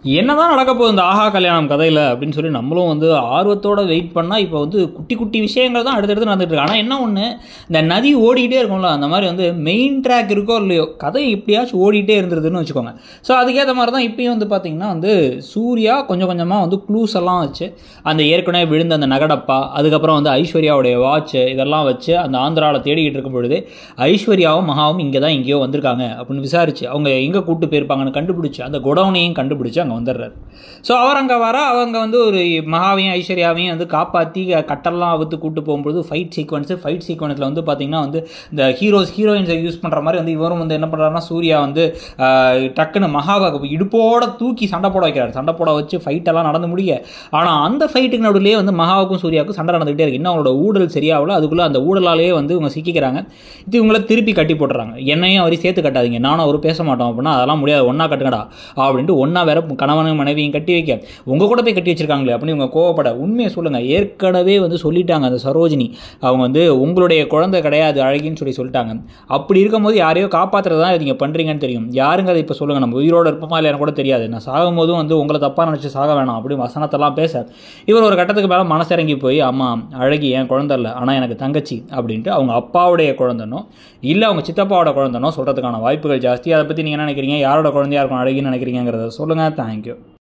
என்னதான் நடக்க போகுது இந்த ஆஹா கல்யாணம் கதையில் அப்படின்னு சொல்லி நம்மளும் வந்து ஆர்வத்தோட வெயிட் பண்ணால் இப்போ வந்து குட்டி குட்டி விஷயங்கள் தான் அடுத்தடுத்து நடந்துட்டு இருக்கு ஆனால் என்ன ஒன்று இந்த நதி ஓடிக்கிட்டே இருக்கும்ல அந்த மாதிரி வந்து மெயின் ட்ராக் இருக்கோ இல்லையோ கதை எப்படியாச்சும் ஓடிட்டே இருந்துருதுன்னு வச்சுக்கோங்க ஸோ அதுக்கேற்ற மாதிரி தான் இப்பயும் வந்து பார்த்தீங்கன்னா வந்து சூர்யா கொஞ்சம் கொஞ்சமாக வந்து க்ளூஸ் எல்லாம் வச்சு அந்த ஏற்கனவே விழுந்த அந்த நகடப்பா அதுக்கப்புறம் வந்து ஐஸ்வர்யாவுடைய வாட்ச் இதெல்லாம் வச்சு அந்த ஆந்திராவில் தேடிக்கிட்டு இருக்கும் பொழுது ஐஸ்வர்யாவும் மகாவும் இங்கே தான் எங்கேயோ வந்திருக்காங்க அப்படின்னு விசாரிச்சு அவங்க எங்கே கூட்டு போயிருப்பாங்கன்னு கண்டுபிடிச்சு அந்த குடவுனையும் கண்டுபிடிச்சு அங்கே வந்துடுறாரு ஸோ அவர் அங்கே வர அவங்க வந்து ஒரு மகாவையும் ஐஸ்வர்யாவையும் வந்து காப்பாற்றி கட்டெல்லாம் அவுத்து கூட்டு போகும்போது ஃபைட் சீக்வன்ஸு ஃபைட் சீக்வன்ஸில் வந்து பார்த்தீங்கன்னா வந்து இந்த ஹீரோஸ் ஹீரோயின்ஸை யூஸ் பண்ணுற மாதிரி வந்து இவரும் வந்து என்ன பண்ணுறாருன்னா சூர்யா வந்து ஆஹ், டக்குன்னு மகாவை இடுப்போட தூக்கி சண்டை போட வைக்கிறார் சண்டை போட வச்சு ஃபைட்டெல்லாம் நடந்து முடிய ஆனால் அந்த ஃபைட்டுக்கு நடுவுலேயே வந்து மகாவுக்கும் சூர்யாவுக்கும் சண்டை நடந்துகிட்டே இருக்கு இன்னும் அவங்களோட ஊழல் சரியாகல அதுக்குள்ளே அந்த ஊழலாலேயே வந்து இவங்க சிக்கிக்கிறாங்க இது இவங்கள திருப்பி கட்டி போட்டுறாங்க என்னையும் அவரையும் சேர்த்து கட்டாதீங்க நானும் அவரும் பேச மாட்டோம் அப்படின்னா அதெல்லாம் முடியாது ஒன்றா கட்டுங்கடா அப்படின்ட்டு ஒன்றா வேற கணவனும் மனைவியும் கட்டி வைக்க உங்கள் கூட போய் கட்டி வச்சிருக்காங்களே அப்படின்னு இவங்க கோவப்பட உண்மையை சொல்லுங்கள் ஏற்கனவே வந்து சொல்லிட்டாங்க அந்த சரோஜினி அவங்க வந்து உங்களுடைய குழந்தை கிடையாது அழகின்னு சொல்லி சொல்லிட்டாங்க அப்படி இருக்கும்போது யாரையோ காப்பாற்றுறது தான் நீங்கள் பண்ணுறீங்கன்னு தெரியும் யாருங்க அதை இப்போ சொல்லுங்கள் நம்ம உயிரோட இருப்போமா இல்லைன்னு கூட தெரியாது நான் சாகும்போதும் வந்து உங்களை தப்பாக நினச்சி சாக வேணாம் அப்படி வசனத்தெல்லாம் பேச இவர் ஒரு கட்டத்துக்கு மேலே மனசிறங்கி போய் அம்மா அழகி என் குழந்தை இல்லை ஆனால் எனக்கு தங்கச்சி அப்படின்ட்டு அவங்க அப்பாவுடைய குழந்தைனோ இல்லை அவங்க சித்தப்பாவோட குழந்தைனோ சொல்கிறதுக்கான வாய்ப்புகள் ஜாஸ்தி அதை பற்றி நீங்கள் என்ன நினைக்கிறீங்க யாரோட குழந்தையா இருக்கும் அழகின்னு நினைக்கிறீங்கிறத சொல்லுங்கள் தேங்க்யூ